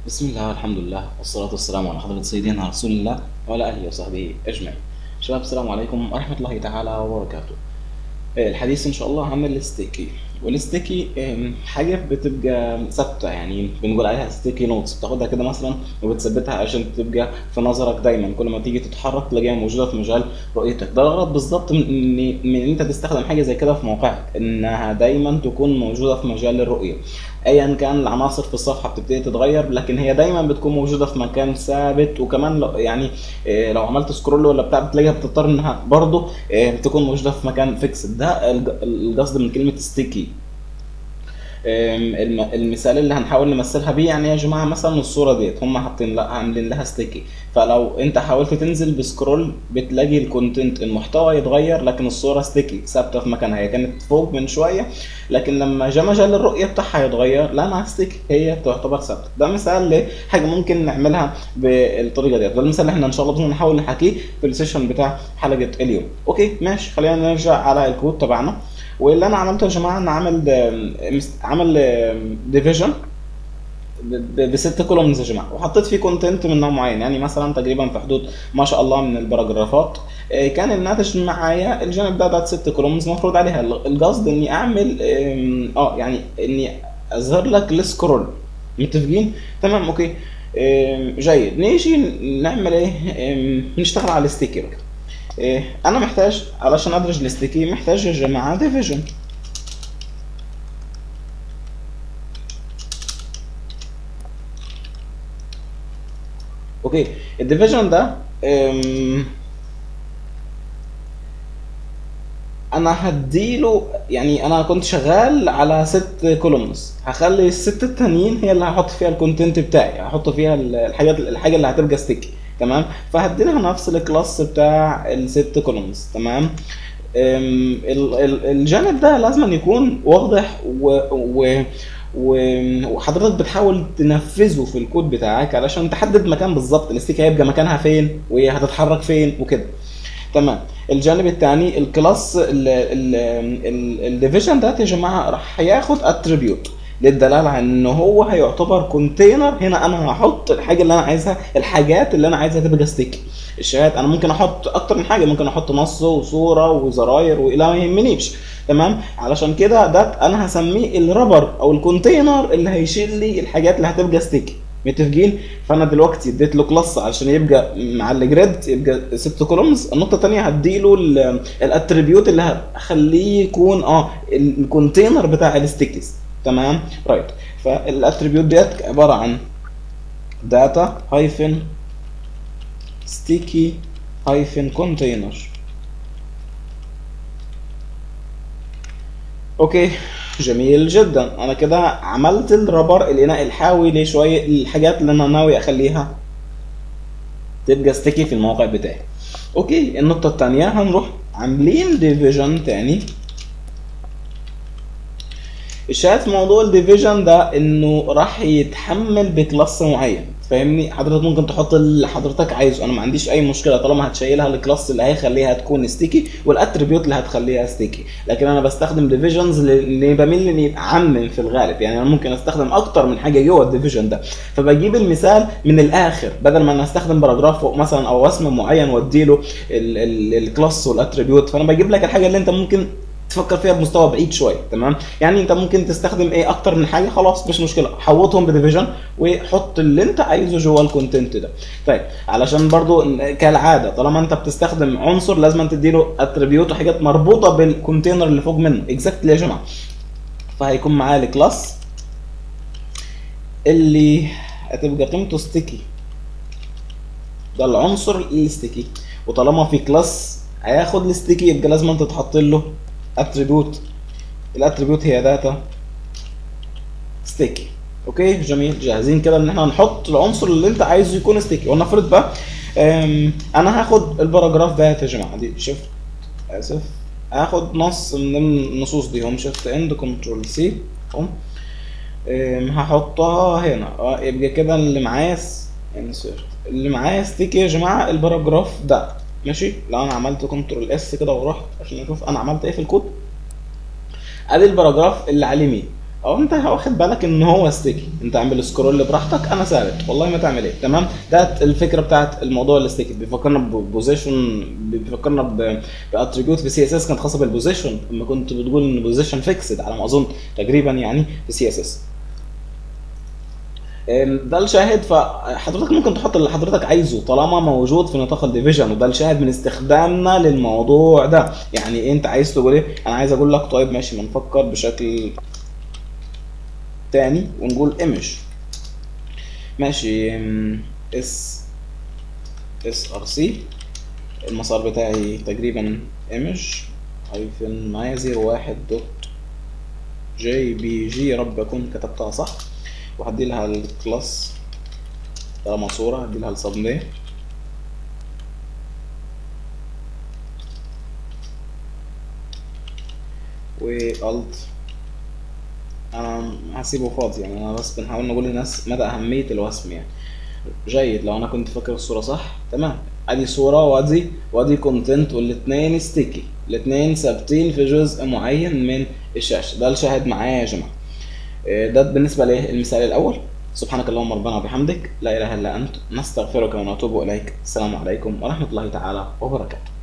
بسم الله والحمد لله والصلاة والسلام على حضرة سيدنا رسول الله وعلى آله وصحبه أجمعين. شباب السلام عليكم ورحمة الله تعالى وبركاته. آه، الحديث إن شاء الله عن الستيكي والستيكي آم، حاجة بتبقى ثابتة يعني بنقول عليها ستيكي نوتس بتاخدها كده مثلا وبتثبتها عشان تبقى في نظرك دايما كل ما تيجي تتحرك تلاقيها موجودة في مجال رؤيتك ده الغرض بالظبط من ان من ان انت تستخدم حاجة زي كده في موقعك انها دايما تكون موجودة في مجال الرؤية ايا كان العناصر في الصفحه بتبتدي تتغير لكن هي دايما بتكون موجوده في مكان ثابت وكمان لو يعني إيه، لو عملت سكرول ولا بتاع بتلاقيها بتضطر انها برضه إيه، تكون موجوده في مكان فيكس ده الج- القصد من كلمه ستيكي الم- المثال اللي هنحاول نمثلها بيه يعني يا جماعه مثلا الصوره ديت هم حاطين لها عاملين لها ستيكي فلو انت حاولت تنزل بسكرول بتلاقي الكونتنت المحتوى يتغير لكن الصوره ستيكي ثابته في مكانها هي كانت فوق من شويه لكن لما جه مجال الرؤيه بتاعها يتغير لا مع ستيكي هي تعتبر ثابته ده مثال لحاجه ممكن نعملها بالطريقه ديت ده المثال اللي احنا ان شاء الله بإذن نحاول نحكيه في السيشن بتاع حلقه اليوم اوكي ماشي خلينا نرجع على الكود تبعنا واللي انا عملته يا جماعه انا عامل عامل ديفيجن بست كولومز يا جماعه وحطيت فيه كونتنت من نوع معين يعني مثلا تقريبا في حدود ما شاء الله من الباراجرافات آه، كان الناتج معايا الجانب ده ده ست كولومز مفروض عليها القصد اني اعمل آم، اه يعني اني اظهر لك السكرول متفقين تمام اوكي آم، جيد نيجي نعمل ايه آم، نشتغل على الستيكي بقى إيه انا محتاج علشان ادرج الاستيكي محتاج يا جماعه ديفيجن اوكي الديفيجن ده أم، انا هديله يعني انا كنت شغال على ست كولومنز هخلي الست التانيين هي اللي هحط فيها الكونتنت بتاعي هحط فيها الحاجات الحاجه اللي هتبقى ستيكي تمام فهدي لها نفس الكلاس بتاع الست كولومنز تمام أم، ال- ال- الجانب ده لازم أن يكون واضح و, و و- وحضرتك بتحاول تنفذه في الكود بتاعك علشان تحدد مكان بالظبط الاستيك هيبقى مكانها فين وهي هتتحرك فين وكده تمام الجانب الثاني الكلاس الديفيجن ده يا جماعه راح ياخد اتريبيوت للدلاله على ان هو هيعتبر كونتينر هنا انا هحط الحاجه اللي انا عايزها الحاجات اللي انا عايزها تبقى ستيكي الشهادات انا ممكن احط اكتر من حاجه ممكن احط نص وصوره وزراير والى ما يهمنيش تمام علشان كده ده انا هسميه الرابر او الكونتينر اللي هيشيل لي الحاجات اللي هتبقى ستيكي متفقين فانا دلوقتي اديت له كلاس علشان يبقى مع الجريد يبقى ست كولومز النقطه الثانيه هديله الاتريبيوت اللي هخليه يكون اه الكونتينر بتاع الستيكيز تمام رايت فالاتريبيوت ديت عباره عن داتا هايفن ستيكي هايفن كونتينر اوكي جميل جدا انا كده عملت الرابر الاناء الحاوي لشويه الحاجات اللي انا ناوي اخليها تبقى ستيكي في الموقع بتاعي اوكي النقطه الثانيه هنروح عاملين ديفيجن تاني الشاهد في موضوع الديفيجن ده انه راح يتحمل بكلاس معين فاهمني حضرتك ممكن تحط اللي حضرتك عايزه انا ما عنديش اي مشكله طالما هتشيلها الكلاس اللي هيخليها تكون ستيكي والاتريبيوت اللي هتخليها ستيكي لكن انا بستخدم ديفيجنز اللي بميل اني اعمم في الغالب يعني انا ممكن استخدم اكتر من حاجه جوه الديفيجن ده فبجيب المثال من الاخر بدل ما انا استخدم باراجراف فوق مثلا او اسم معين واديله الكلاس والاتريبيوت فانا بجيب لك الحاجه اللي انت ممكن تفكر فيها بمستوى بعيد شويه تمام يعني انت ممكن تستخدم ايه اكتر من حاجه خلاص مش مشكله حوطهم بديفيجن وحط اللي انت عايزه جوه الكونتنت ده طيب علشان برضو كالعاده طالما انت بتستخدم عنصر لازم تديله اتريبيوت وحاجات مربوطه بالكونتينر اللي فوق منه اكزاكتلي يا جماعه فهيكون معاه الكلاس اللي هتبقى قيمته ستيكي ده العنصر الستيكي وطالما في كلاس هياخد الستيكي يبقى لازم انت تحط له اتريبيوت الاتريبيوت هي داتا ستيكي اوكي جميل جاهزين كده ان احنا نحط العنصر اللي انت عايزه يكون ستيكي ولنفرض بقى أم، انا هاخد الباراجراف ده يا جماعه دي شيفت اسف هاخد نص من النصوص دي هم شيفت اند كنترول سي هم أم، هحطها هنا اه يبقى كده اللي معايا انسيرت اللي معايا ستيكي يا جماعه الباراجراف ده ماشي لو انا عملت كنترول اس كده ورحت عشان اشوف انا عملت ايه في الكود ادي الباراجراف اللي على اليمين او انت واخد بالك ان هو ستيكي انت عامل سكرول براحتك انا ثابت والله ما تعمل ايه تمام ده الفكره بتاعت الموضوع الستيكي بيفكرنا ببوزيشن بيفكرنا باتريبيوت في سي اس اس كانت خاصه بالبوزيشن لما كنت بتقول ان بوزيشن فيكسد على ما اظن تقريبا يعني في سي اس اس ده الشاهد فحضرتك ممكن تحط اللي حضرتك عايزه طالما موجود في نطاق الديفيجن وده الشاهد من استخدامنا للموضوع ده يعني إيه انت عايز تقول ايه انا عايز اقول لك طيب ماشي ما نفكر بشكل تاني ونقول ايمج ماشي اس اس ار سي المسار بتاعي تقريبا ايمج هايفن معايا واحد دوت جي بي جي يا رب اكون كتبتها صح وهدي لها الكلاس طالما صورة هدي لها السبني والت انا هسيبه فاضي يعني انا بس بنحاول نقول للناس مدى اهمية الوسم يعني جيد لو انا كنت فاكر الصورة صح تمام ادي صورة وادي وادي كونتنت والاتنين ستيكي الاتنين ثابتين في جزء معين من الشاشة ده الشاهد معايا يا جماعة ده بالنسبة للمثال الأول سبحانك اللهم ربنا وبحمدك لا إله إلا أنت نستغفرك ونتوب إليك السلام عليكم ورحمة الله تعالى وبركاته